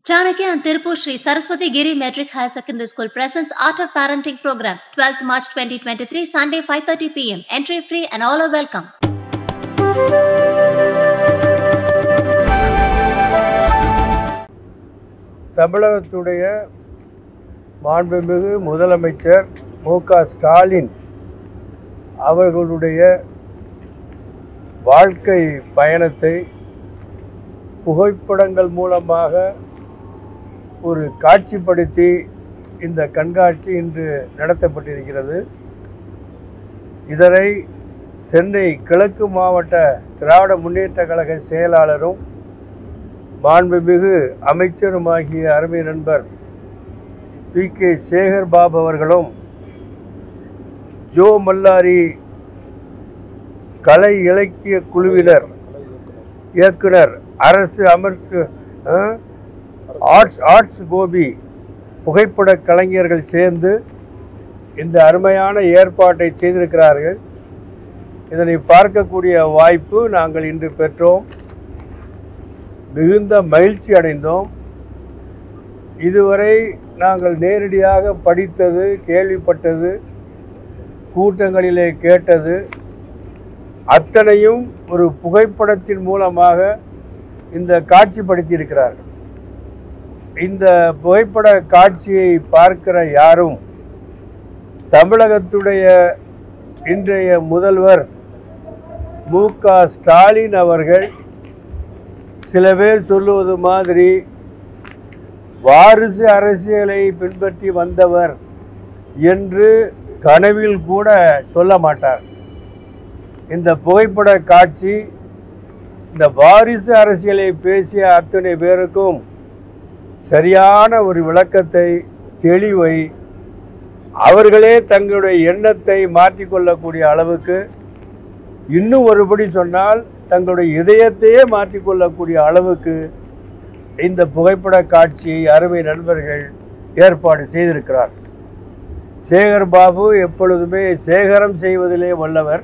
Chanakya and Tirupur Sri Saraswati Giri Metric Higher Secondary School presents Art of Parenting program 12th March 2023 Sunday 5:30 pm entry free and all are welcome தமிழகத்துடைய மாண்புமிகு முதலமைச்சர் மு க ஸ்டாலின் அவர்களுடைய வாழ்க்கை பயணத்தை புகைப்படங்கள் மூலமாக ஒரு காட்சிப்படுத்தி இந்த கண்காட்சி இன்று நடத்தப்பட்டிருக்கிறது இதனை சென்னை கிழக்கு மாவட்ட திராவிட முன்னேற்ற கழக செயலாளரும் மாண்புமிகு அமைச்சருமாகிய அருமை நண்பர் பி கே சேகர் பாபு அவர்களும் ஜோ மல்லாரி கலை இலக்கிய குழுவினர் இயக்குனர் அரசு அமர்த்து அஹ், ஆர்ட்ஸ் ஆர்ட்ஸ் கோபி புகைப்பட கலைஞர்கள் சேர்ந்து இந்த அருமையான ஏற்பாட்டை செய்திருக்கிறார்கள் இதனை பார்க்கக்கூடிய வாய்ப்பு நாங்கள் இன்று பெற்றோம் மிகுந்த மகிழ்ச்சி அடைந்தோம் இதுவரை நாங்கள் நேரடியாக படித்தது கேள்விப்பட்டது கூட்டங்களிலே கேட்டது அத்தனையும் ஒரு புகைப்படத்தின் மூலமாக இந்த காட்சிப்படுத்தி இருக்கிறார்கள் இந்த புகைப்பட காட்சியை பார்க்கிற யாரும் தமிழகத்துடைய இன்றைய முதல்வர் மு க ஸ்டாலின் அவர்கள் சில பேர் சொல்லுவது மாதிரி வாரிசு அரசியலை பின்பற்றி வந்தவர் என்று கனவில் கூட சொல்ல மாட்டார் இந்த புகைப்பட காட்சி இந்த வாரிசு அரசியலை பேசிய அத்தனை பேருக்கும் சரியான ஒரு விளக்கத்தை தெளிவை அவர்களே தங்களுடைய எண்ணத்தை மாற்றிக்கொள்ளக்கூடிய அளவுக்கு இன்னும் ஒருபடி சொன்னால் தங்களுடைய இதயத்தையே மாற்றிக்கொள்ளக்கூடிய அளவுக்கு இந்த புகைப்பட காட்சியை அருமை நண்பர்கள் ஏற்பாடு செய்திருக்கிறார் சேகர் பாபு எப்பொழுதுமே சேகரம் செய்வதிலே வல்லவர்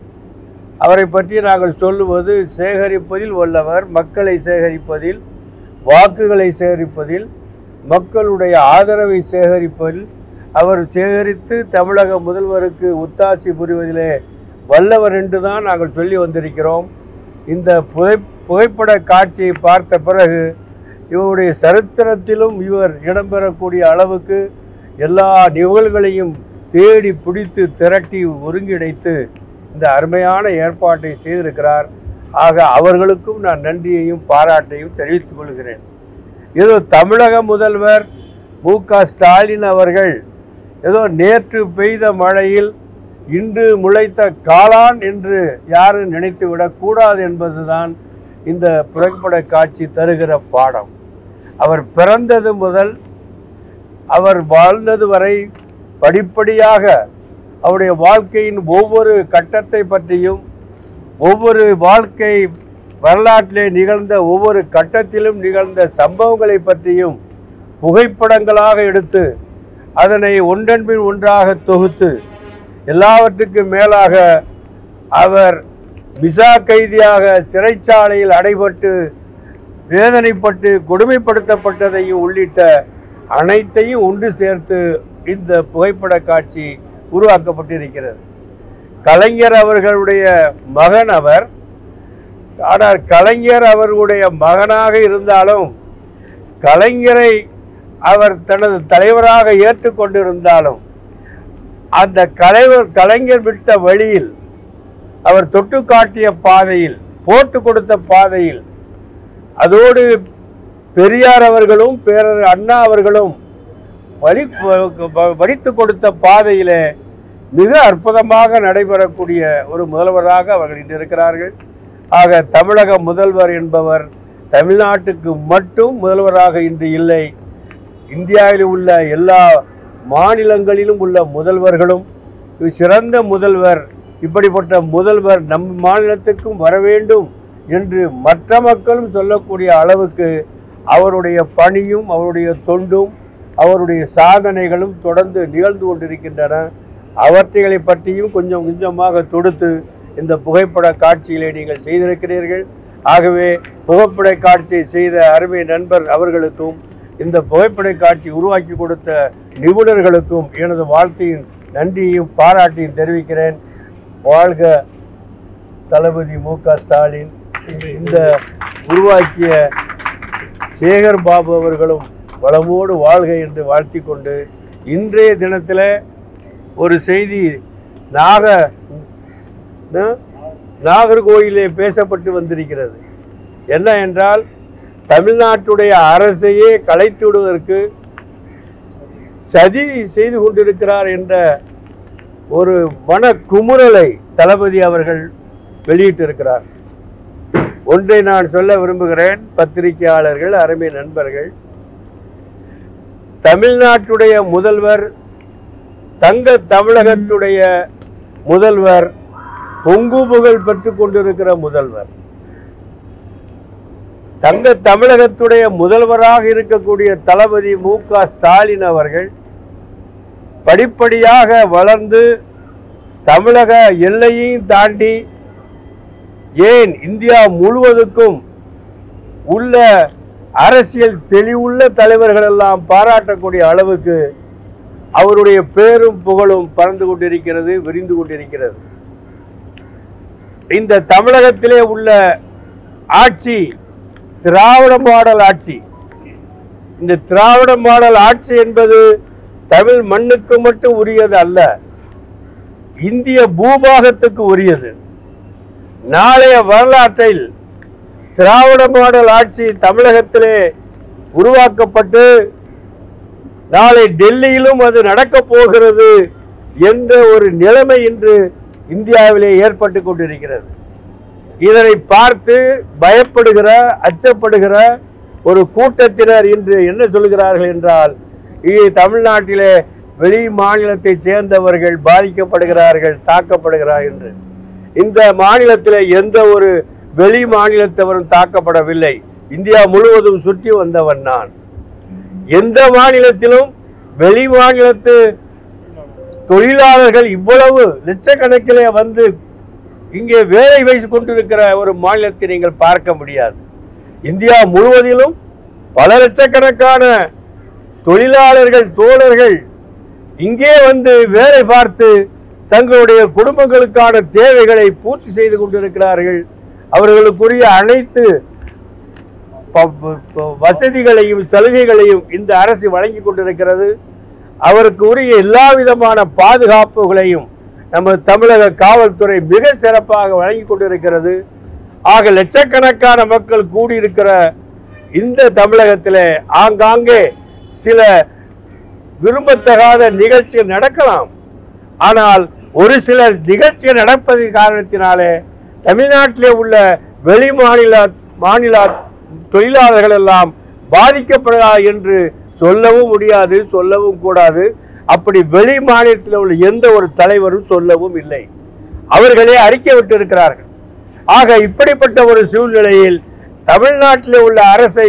அவரை பற்றி நாங்கள் சொல்லுவது சேகரிப்பதில் வல்லவர் மக்களை சேகரிப்பதில் வாக்குகளை சேகரிப்பதில் மக்களுடைய ஆதரவை சேகரிப்பதில் அவர் சேகரித்து தமிழக முதல்வருக்கு ஒத்தாசி புரிவதிலே வல்லவர் என்று தான் நாங்கள் சொல்லி வந்திருக்கிறோம் இந்த புகை புகைப்பட காட்சியை பார்த்த பிறகு இவருடைய சரித்திரத்திலும் இவர் இடம்பெறக்கூடிய அளவுக்கு எல்லா நிகழ்வுகளையும் தேடி பிடித்து திரட்டி ஒருங்கிணைத்து இந்த அருமையான ஏற்பாட்டை செய்திருக்கிறார் ஆக அவர்களுக்கும் நான் நன்றியையும் பாராட்டையும் தெரிவித்துக் கொள்கிறேன் ஏதோ தமிழக முதல்வர் மு க ஸ்டாலின் அவர்கள் ஏதோ நேற்று பெய்த மழையில் இன்று முளைத்த காளான் என்று யாரும் நினைத்து விடக்கூடாது என்பதுதான் இந்த புகைப்பட காட்சி தருகிற பாடம் அவர் பிறந்தது முதல் அவர் வாழ்ந்தது வரை படிப்படியாக அவருடைய வாழ்க்கையின் ஒவ்வொரு கட்டத்தை பற்றியும் ஒவ்வொரு வாழ்க்கை வரலாற்றிலே நிகழ்ந்த ஒவ்வொரு கட்டத்திலும் நிகழ்ந்த சம்பவங்களை பற்றியும் புகைப்படங்களாக எடுத்து அதனை ஒன்றன்பின் ஒன்றாக தொகுத்து எல்லாவற்றுக்கும் மேலாக அவர் விசா கைதியாக சிறைச்சாலையில் அடைபட்டு வேதனைப்பட்டு கொடுமைப்படுத்தப்பட்டதையும் உள்ளிட்ட அனைத்தையும் ஒன்று சேர்த்து இந்த புகைப்பட காட்சி உருவாக்கப்பட்டிருக்கிறது கலைஞர் அவர்களுடைய மகன் அவர் ஆனால் கலைஞர் அவர்களுடைய மகனாக இருந்தாலும் கலைஞரை அவர் தனது தலைவராக ஏற்றுக்கொண்டிருந்தாலும் அந்த கலைவர் கலைஞர் விட்ட வழியில் அவர் தொட்டு காட்டிய பாதையில் போட்டு கொடுத்த பாதையில் அதோடு பெரியார் அவர்களும் பேரர் அண்ணா அவர்களும் வழி வடித்து கொடுத்த பாதையிலே மிக அற்புதமாக நடைபெறக்கூடிய ஒரு முதல்வராக அவர்கள் இன்று இருக்கிறார்கள் ஆக தமிழக முதல்வர் என்பவர் தமிழ்நாட்டுக்கு மட்டும் முதல்வராக இன்று இல்லை இந்தியாவில் உள்ள எல்லா மாநிலங்களிலும் உள்ள முதல்வர்களும் இது சிறந்த முதல்வர் இப்படிப்பட்ட முதல்வர் நம் மாநிலத்துக்கும் வர வேண்டும் என்று மற்ற மக்களும் சொல்லக்கூடிய அளவுக்கு அவருடைய பணியும் அவருடைய தொண்டும் அவருடைய சாதனைகளும் தொடர்ந்து நிகழ்ந்து கொண்டிருக்கின்றன அவற்றைகளை பற்றியும் கொஞ்சம் கொஞ்சமாக தொடுத்து இந்த புகைப்பட காட்சியிலே நீங்கள் செய்திருக்கிறீர்கள் ஆகவே புகைப்பட காட்சியை செய்த அருமை நண்பர் அவர்களுக்கும் இந்த புகைப்பட காட்சி உருவாக்கி கொடுத்த நிபுணர்களுக்கும் எனது வாழ்த்தையும் நன்றியையும் பாராட்டியும் தெரிவிக்கிறேன் வாழ்க தளபதி மு க ஸ்டாலின் இந்த- இந்த உருவாக்கிய சேகர் பாபு அவர்களும் வளமோடு வாழ்க என்று வாழ்த்தி கொண்டு இன்றைய தினத்தில் ஒரு செய்தி நாக ந- நாகர்கோயிலே பேசப்பட்டு வந்திருக்கிறது என்ன என்றால் தமிழ்நாட்டுடைய அரசையே கலைத்து விடுவதற்கு சதி செய்து கொண்டிருக்கிறார் என்ற ஒரு மன குமுறலை தளபதி அவர்கள் வெளியிட்டிருக்கிறார் ஒன்றை நான் சொல்ல விரும்புகிறேன் பத்திரிகையாளர்கள் அருமை நண்பர்கள் தமிழ்நாட்டுடைய முதல்வர் தங்க தமிழகத்துடைய முதல்வர் பொங்கு புகழ் பெற்றுக் கொண்டிருக்கிற முதல்வர் தங்க தமிழகத்துடைய முதல்வராக இருக்கக்கூடிய தளபதி மு க ஸ்டாலின் அவர்கள் படிப்படியாக வளர்ந்து தமிழக எல்லையையும் தாண்டி ஏன் இந்தியா முழுவதுக்கும் உள்ள அரசியல் தெளிவுள்ள தலைவர்கள் எல்லாம் பாராட்டக்கூடிய அளவுக்கு அவருடைய பேரும் புகழும் பறந்து கொண்டிருக்கிறது விரிந்து கொண்டிருக்கிறது இந்த தமிழகத்திலே உள்ள ஆட்சி திராவிட மாடல் ஆட்சி இந்த திராவிட மாடல் ஆட்சி என்பது தமிழ் மண்ணுக்கு மட்டும் உரியது அல்ல இந்திய பூபாகத்துக்கு உரியது நாளைய வரலாற்றில் திராவிட மாடல் ஆட்சி தமிழகத்திலே உருவாக்கப்பட்டு நாளை டெல்லியிலும் அது நடக்கப் போகிறது என்ற ஒரு நிலைமை இன்று இந்தியாவிலே ஏற்பட்டு கொண்டிருக்கிறது இதனை பார்த்து பயப்படுகிற அச்சப்படுகிற ஒரு கூட்டத்தினர் இன்று என்ன சொல்கிறார்கள் என்றால் இது தமிழ்நாட்டிலே வெளி மாநிலத்தைச் சேர்ந்தவர்கள் பாதிக்கப்படுகிறார்கள் தாக்கப்படுகிறார்கள் என்று இந்த மாநிலத்திலே எந்த ஒரு வெளி மாநிலத்தவரும் தாக்கப்படவில்லை இந்தியா முழுவதும் சுற்றி வந்தவன் நான் எந்த மாநிலத்திலும் வெளி மாநிலத்து தொழிலாளர்கள் இவ்வளவு லட்சக்கணக்கிலே வந்து இங்கே வேலை வைத்து கொண்டிருக்கிற ஒரு மாநிலத்தை நீங்கள் பார்க்க முடியாது இந்தியா முழுவதிலும் பல லட்சக்கணக்கான தொழிலாளர்கள் தோழர்கள் இங்கே வந்து வேலை பார்த்து தங்களுடைய குடும்பங்களுக்கான தேவைகளை பூர்த்தி செய்து கொண்டிருக்கிறார்கள் அவர்களுக்குரிய அனைத்து ப- ப- ப- வசதிகளையும் சலுகைகளையும் இந்த அரசு வழங்கி கொண்டிருக்கிறது அவருக்கு உரிய எல்லா விதமான பாதுகாப்புகளையும் நம்ம தமிழக காவல்துறை மிக சிறப்பாக வழங்கி கொண்டிருக்கிறது ஆக லட்சக்கணக்கான மக்கள் கூடியிருக்கிற இந்த தமிழகத்தில் ஆங்காங்கே சில விரும்பத்தகாத நிகழ்ச்சிகள் நடக்கலாம் ஆனால் ஒரு சில நிகழ்ச்சிகள் நடப்பதன் காரணத்தினாலே தமிழ்நாட்டிலே உள்ள வெளி மாநில மாநில தொழிலாளர்கள் எல்லாம் பாதிக்கப்படுகிறார் என்று சொல்லவும் முடியாது சொல்லவும் கூடாது அப்படி வெளி மாநிலத்தில் உள்ள எந்த ஒரு தலைவரும் சொல்லவும் இல்லை அவர்களே அறிக்கை விட்டிருக்கிறார்கள் ஆக இப்படிப்பட்ட ஒரு சூழ்நிலையில் தமிழ்நாட்டில் உள்ள அரசை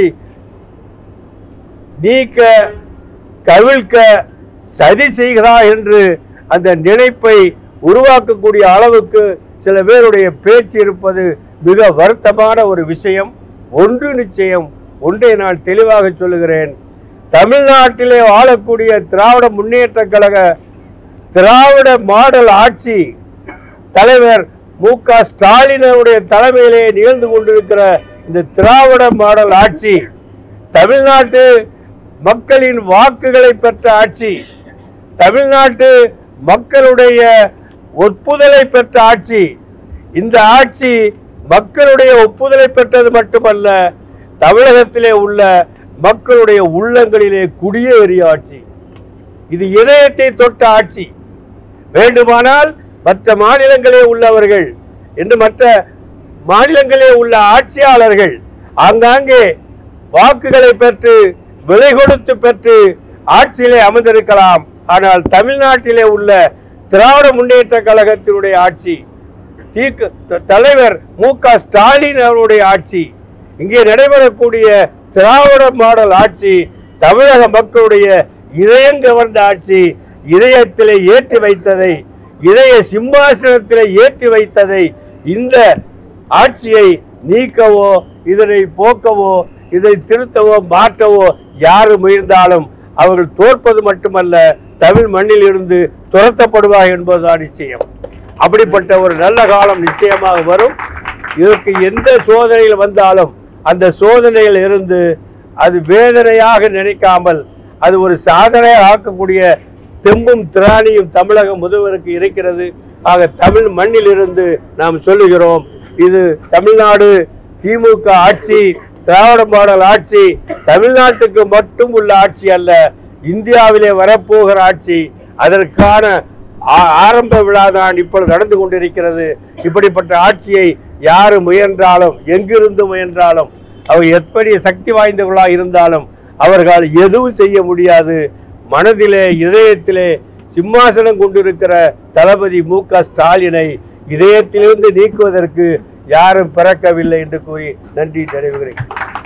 நீக்க கவிழ்க்க சதி செய்கிறார் என்று அந்த நினைப்பை உருவாக்கக்கூடிய அளவுக்கு சில பேருடைய பேச்சு இருப்பது மிக வருத்தமான ஒரு விஷயம் ஒன்று நிச்சயம் ஒன்றை நான் தெளிவாக சொல்லுகிறேன் தமிழ்நாட்டிலே வாழக்கூடிய திராவிட முன்னேற்ற கழக திராவிட மாடல் ஆட்சி தலைவர் மு க ஸ்டாலினுடைய தலைமையிலே நிகழ்ந்து கொண்டிருக்கிற இந்த திராவிட மாடல் ஆட்சி தமிழ்நாட்டு மக்களின் வாக்குகளை பெற்ற ஆட்சி தமிழ்நாட்டு மக்களுடைய ஒப்புதலை பெற்ற ஆட்சி இந்த ஆட்சி மக்களுடைய ஒப்புதலை பெற்றது மட்டுமல்ல தமிழகத்திலே உள்ள மக்களுடைய உள்ளங்களிலே குடியேறிய ஆட்சி இது இதயத்தை தொட்ட ஆட்சி வேண்டுமானால் மற்ற மாநிலங்களே உள்ளவர்கள் என்று மற்ற மாநிலங்களே உள்ள ஆட்சியாளர்கள் ஆங்காங்கே வாக்குகளை பெற்று விலை கொடுத்து பெற்று ஆட்சியிலே அமர்ந்திருக்கலாம் ஆனால் தமிழ்நாட்டிலே உள்ள திராவிட முன்னேற்ற கழகத்தினுடைய ஆட்சி தீக்க த- தலைவர் மு க ஸ்டாலின் அவருடைய ஆட்சி இங்கே நடைபெறக்கூடிய திராவிட மாடல் ஆட்சி தமிழக மக்களுடைய இதயம் கவர்ந்த ஆட்சி இதயத்திலே ஏற்றி வைத்ததை இதய சிம்மாசனத்திலே ஏற்றி வைத்ததை இந்த ஆட்சியை நீக்கவோ இதனை போக்கவோ இதை திருத்தவோ மாற்றவோ யாரு முயன்றாலும் அவர்கள் தோற்பது மட்டுமல்ல தமிழ் மண்ணில் இருந்து துரத்தப்படுவார் என்பதுதான் நிச்சயம் அப்படிப்பட்ட ஒரு நல்ல காலம் நிச்சயமாக வரும் இதற்கு எந்த சோதனைகள் வந்தாலும் அந்த சோதனையில் இருந்து அது வேதனையாக நினைக்காமல் அது ஒரு சாதனையாக ஆக்கக்கூடிய தெம்பும் திராணியும் தமிழக முதல்வருக்கு இருக்கிறது ஆக தமிழ் மண்ணில் இருந்து நாம் சொல்லுகிறோம் இது தமிழ்நாடு திமுக ஆட்சி திராவிட மாடல் ஆட்சி தமிழ்நாட்டுக்கு மட்டும் உள்ள ஆட்சி அல்ல இந்தியாவிலே வரப்போகிற ஆட்சி அதற்கான ஆ- ஆரம்ப விழா தான் இப்பொழுது நடந்து கொண்டிருக்கிறது இப்படிப்பட்ட ஆட்சியை யாரு முயன்றாலும் எங்கிருந்து முயன்றாலும் அவர் எப்படி சக்தி வாய்ந்தவர்களாக இருந்தாலும் அவர்களால் எதுவும் செய்ய முடியாது மனதிலே இதயத்திலே சிம்மாசனம் கொண்டிருக்கிற தளபதி மு க ஸ்டாலினை இதயத்திலிருந்து நீக்குவதற்கு யாரும் பிறக்கவில்லை என்று கூறி நன்றி தெரிவிக்கிறேன்